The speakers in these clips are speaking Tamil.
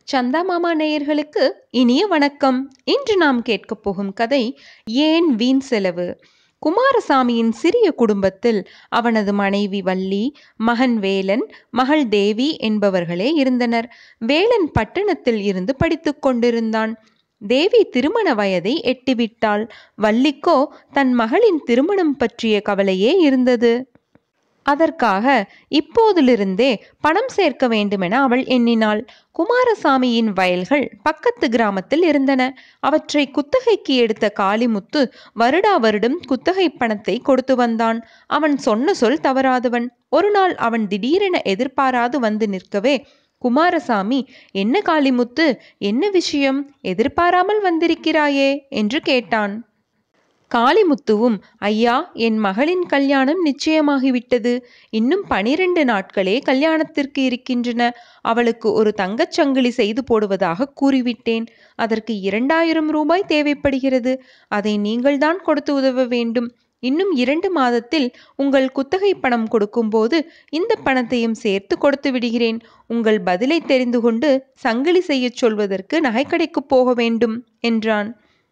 சந்தா மாமா நேயர்களுக்கு இனிய வணக்கம் இன்று நாம் கேட்கப் போகும் கதை ஏன் வீண் செலவு குமாரசாமியின் சிறிய குடும்பத்தில் அவனது மனைவி வள்ளி மகன் வேலன் மகள் தேவி என்பவர்களே இருந்தனர் வேலன் பட்டணத்தில் இருந்து படித்துக் கொண்டிருந்தான் தேவி திருமண வயதை எட்டிவிட்டாள் வள்ளிக்கோ தன் மகளின் திருமணம் பற்றிய கவலையே இருந்தது அதற்காக இப்போதிலிருந்தே பணம் சேர்க்க வேண்டுமென அவள் எண்ணினாள் குமாரசாமியின் வயல்கள் பக்கத்து கிராமத்தில் இருந்தன அவற்றை குத்தகைக்கு எடுத்த காளிமுத்து வருடா வருடம் குத்தகை பணத்தை கொடுத்து வந்தான் அவன் சொன்ன சொல் தவறாதவன் ஒரு நாள் அவன் திடீரென எதிர்பாராது வந்து நிற்கவே குமாரசாமி என்ன காளிமுத்து என்ன விஷயம் எதிர்பாராமல் வந்திருக்கிறாயே என்று கேட்டான் காளிமுத்துவும் ஐயா என் மகளின் கல்யாணம் நிச்சயமாகிவிட்டது இன்னும் பனிரெண்டு நாட்களே கல்யாணத்திற்கு இருக்கின்றன அவளுக்கு ஒரு தங்கச் சங்கிலி செய்து போடுவதாக கூறிவிட்டேன் அதற்கு இரண்டாயிரம் ரூபாய் தேவைப்படுகிறது அதை நீங்கள்தான் கொடுத்து உதவ வேண்டும் இன்னும் இரண்டு மாதத்தில் உங்கள் குத்தகை பணம் கொடுக்கும்போது இந்த பணத்தையும் சேர்த்து கொடுத்து விடுகிறேன் உங்கள் பதிலை தெரிந்து கொண்டு சங்கிலி செய்யச் சொல்வதற்கு நகைக்கடைக்கு போக வேண்டும் என்றான்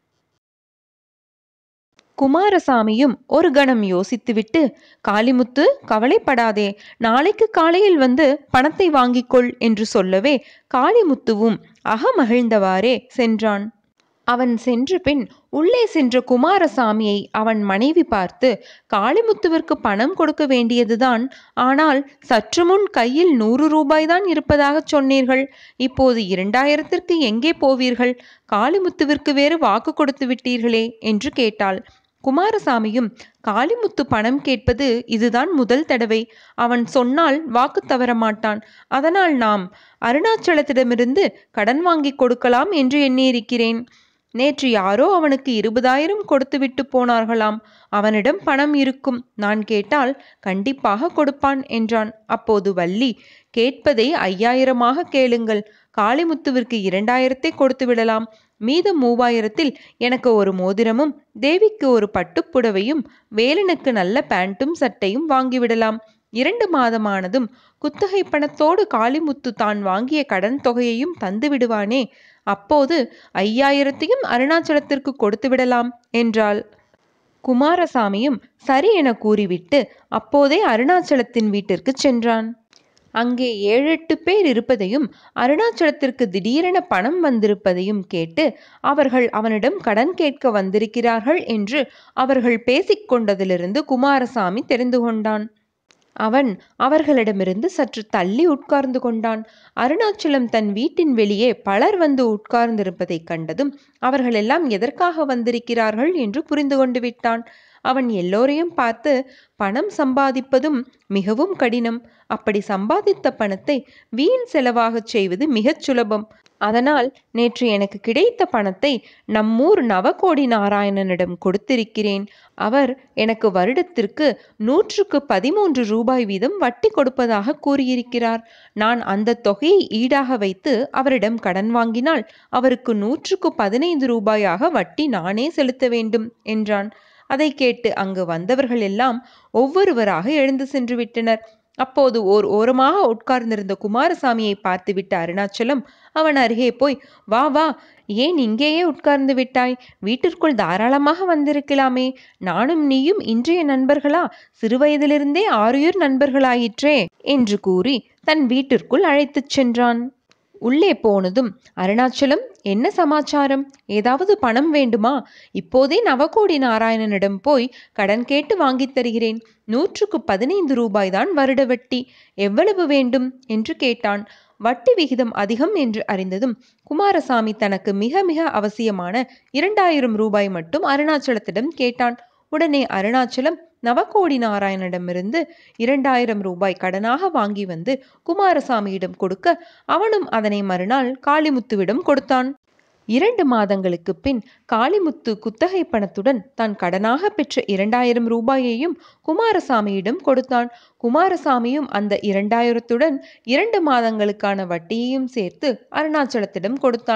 குமாரசாமியும் ஒரு கணம் யோசித்துவிட்டு காளிமுத்து கவலைப்படாதே நாளைக்கு காலையில் வந்து பணத்தை வாங்கிக்கொள் என்று சொல்லவே காளிமுத்துவும் அகமகிழ்ந்தவாறே சென்றான் அவன் சென்ற பின் உள்ளே சென்ற குமாரசாமியை அவன் மனைவி பார்த்து காளிமுத்துவிற்கு பணம் கொடுக்க வேண்டியதுதான் ஆனால் சற்று முன் கையில் நூறு ரூபாய்தான் இருப்பதாக சொன்னீர்கள் இப்போது இரண்டாயிரத்திற்கு எங்கே போவீர்கள் காளிமுத்துவிற்கு வேறு வாக்கு கொடுத்து விட்டீர்களே என்று கேட்டாள் குமாரசாமியும் காளிமுத்து பணம் கேட்பது இதுதான் முதல் தடவை அவன் சொன்னால் வாக்கு தவற மாட்டான் அதனால் நாம் அருணாச்சலத்திடமிருந்து கடன் வாங்கி கொடுக்கலாம் என்று எண்ணியிருக்கிறேன் நேற்று யாரோ அவனுக்கு இருபதாயிரம் கொடுத்துவிட்டு போனார்களாம் அவனிடம் பணம் இருக்கும் நான் கேட்டால் கண்டிப்பாக கொடுப்பான் என்றான் அப்போது வள்ளி கேட்பதை ஐயாயிரமாக கேளுங்கள் காளிமுத்துவிற்கு இரண்டாயிரத்தை கொடுத்து விடலாம் மீதம் மூவாயிரத்தில் எனக்கு ஒரு மோதிரமும் தேவிக்கு ஒரு பட்டுப்புடவையும் வேலனுக்கு நல்ல பேண்ட்டும் சட்டையும் வாங்கிவிடலாம் இரண்டு மாதமானதும் குத்தகை பணத்தோடு காளிமுத்து தான் வாங்கிய கடன் தொகையையும் தந்து விடுவானே அப்போது ஐயாயிரத்தையும் அருணாச்சலத்திற்கு கொடுத்து விடலாம் என்றாள் குமாரசாமியும் சரி என கூறிவிட்டு அப்போதே அருணாச்சலத்தின் வீட்டிற்கு சென்றான் அங்கே ஏழெட்டு பேர் இருப்பதையும் அருணாச்சலத்திற்கு திடீரென பணம் வந்திருப்பதையும் கேட்டு அவர்கள் அவனிடம் கடன் கேட்க வந்திருக்கிறார்கள் என்று அவர்கள் பேசிக்கொண்டதிலிருந்து குமாரசாமி தெரிந்து கொண்டான் அவன் அவர்களிடமிருந்து சற்று தள்ளி உட்கார்ந்து கொண்டான் அருணாச்சலம் தன் வீட்டின் வெளியே பலர் வந்து உட்கார்ந்திருப்பதைக் கண்டதும் அவர்களெல்லாம் எதற்காக வந்திருக்கிறார்கள் என்று புரிந்து கொண்டு விட்டான் அவன் எல்லோரையும் பார்த்து பணம் சம்பாதிப்பதும் மிகவும் கடினம் அப்படி சம்பாதித்த பணத்தை வீண் செலவாகச் செய்வது மிகச் சுலபம் அதனால் நேற்று எனக்கு கிடைத்த பணத்தை நம்மூர் நவகோடி நாராயணனிடம் கொடுத்திருக்கிறேன் அவர் எனக்கு வருடத்திற்கு நூற்றுக்கு பதிமூன்று ரூபாய் வீதம் வட்டி கொடுப்பதாக கூறியிருக்கிறார் நான் அந்த தொகையை ஈடாக வைத்து அவரிடம் கடன் வாங்கினால் அவருக்கு நூற்றுக்கு பதினைந்து ரூபாயாக வட்டி நானே செலுத்த வேண்டும் என்றான் அதை கேட்டு அங்கு வந்தவர்கள் எல்லாம் ஒவ்வொருவராக எழுந்து சென்று விட்டனர் அப்போது ஓர் ஓரமாக உட்கார்ந்திருந்த குமாரசாமியை பார்த்துவிட்ட அருணாச்சலம் அவன் அருகே போய் வா வா ஏன் இங்கேயே உட்கார்ந்து விட்டாய் வீட்டிற்குள் தாராளமாக வந்திருக்கலாமே நானும் நீயும் இன்றைய நண்பர்களா சிறுவயதிலிருந்தே ஆறுயிர் நண்பர்களாயிற்றே என்று கூறி தன் வீட்டிற்குள் அழைத்துச் சென்றான் உள்ளே போனதும் அருணாச்சலம் என்ன சமாச்சாரம் ஏதாவது பணம் வேண்டுமா இப்போதே நவகோடி நாராயணனிடம் போய் கடன் கேட்டு வாங்கித் தருகிறேன் நூற்றுக்கு பதினைந்து ரூபாய் தான் வருட வட்டி எவ்வளவு வேண்டும் என்று கேட்டான் வட்டி விகிதம் அதிகம் என்று அறிந்ததும் குமாரசாமி தனக்கு மிக மிக அவசியமான இரண்டாயிரம் ரூபாய் மட்டும் அருணாச்சலத்திடம் கேட்டான் உடனே அருணாச்சலம் நவகோடி நாராயணனிடமிருந்து இரண்டாயிரம் ரூபாய் கடனாக வாங்கி வந்து குமாரசாமியிடம் கொடுக்க அவனும் அதனை மறுநாள் காளிமுத்துவிடம் கொடுத்தான் இரண்டு மாதங்களுக்கு பின் காளிமுத்து குத்தகை பணத்துடன் தான் கடனாக பெற்ற இரண்டாயிரம் ரூபாயையும் குமாரசாமியிடம் கொடுத்தான் குமாரசாமியும் அந்த இரண்டாயிரத்துடன் இரண்டு மாதங்களுக்கான வட்டியையும் சேர்த்து அருணாச்சலத்திடம் கொடுத்தான்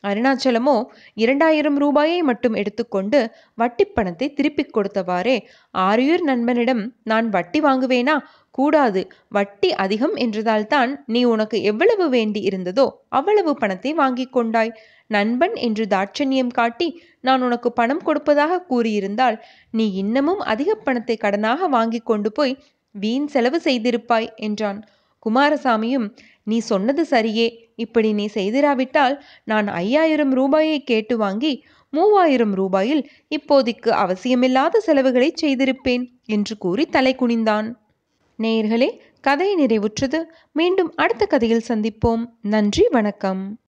அருணாச்சலமோ இரண்டாயிரம் ரூபாயை மட்டும் எடுத்துக்கொண்டு வட்டி பணத்தை திருப்பிக் கொடுத்தவாறே ஆரியூர் நண்பனிடம் நான் வட்டி வாங்குவேனா கூடாது வட்டி அதிகம் என்றதால் தான் நீ உனக்கு எவ்வளவு வேண்டி இருந்ததோ அவ்வளவு பணத்தை வாங்கிக் கொண்டாய் நண்பன் என்று தாட்சண்யம் காட்டி நான் உனக்கு பணம் கொடுப்பதாக கூறியிருந்தால் நீ இன்னமும் அதிக பணத்தை கடனாக வாங்கி கொண்டு போய் வீண் செலவு செய்திருப்பாய் என்றான் குமாரசாமியும் நீ சொன்னது சரியே இப்படி நீ செய்திராவிட்டால் நான் ஐயாயிரம் ரூபாயை கேட்டு வாங்கி மூவாயிரம் ரூபாயில் இப்போதைக்கு அவசியமில்லாத செலவுகளை செய்திருப்பேன் என்று கூறி தலை குனிந்தான் நேயர்களே கதை நிறைவுற்றது மீண்டும் அடுத்த கதையில் சந்திப்போம் நன்றி வணக்கம்